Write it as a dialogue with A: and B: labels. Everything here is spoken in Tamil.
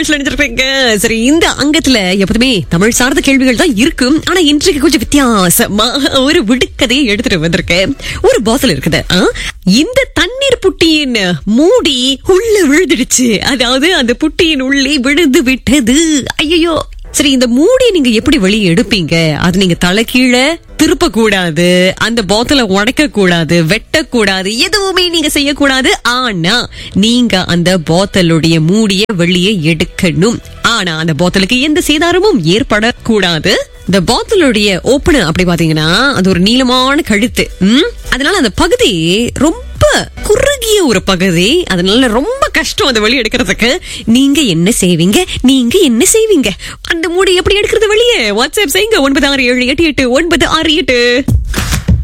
A: நிகழ்ச்சியில் நினைச்சிருப்பீங்க சரி இந்த அங்கத்துல எப்போதுமே தமிழ் சார்ந்த கேள்விகள் தான் இருக்கும் ஆனா இன்றைக்கு கொஞ்சம் வித்தியாசமா ஒரு விடுக்கதையை எடுத்துட்டு வந்திருக்கேன் ஒரு பாட்டில் இருக்குது ஆ? இந்த தண்ணீர் புட்டியின் மூடி உள்ள விழுந்துடுச்சு அதாவது அந்த புட்டியின் உள்ளே விழுந்து விட்டது ஐயோ சரி இந்த மூடி நீங்க எப்படி வெளியே எடுப்பீங்க அது நீங்க தலை கீழே திருப்ப கூடாது அந்த பாட்டில உடைக்க கூடாது வெட்டக்கூடாது எதுவுமே நீங்க செய்யக்கூடாது ஆனா நீங்க அந்த பாத்தலுடைய மூடிய வெளியே எடுக்கணும் ஆனா அந்த பாத்தலுக்கு எந்த சேதாரமும் ஏற்படக்கூடாது இந்த பாத்தலுடைய ஓப்பனர் அப்படி பாத்தீங்கன்னா அது ஒரு நீளமான கழுத்து ம்? அதனால அந்த பகுதி ரொம்ப குறுகிய ஒரு பகுதி அதனால ரொம்ப கஷ்டம் அதை வெளியே எடுக்கிறதுக்கு நீங்க என்ன செய்வீங்க நீங்க என்ன செய்வீங்க அந்த மூடி எப்படி எடுக்கிறது வெளியே வாட்ஸ்அப் செய்யுங்க ஒன்பது ஆறு ஏழு எட்டு எட்டு ஒன்பது ஆறு எட்டு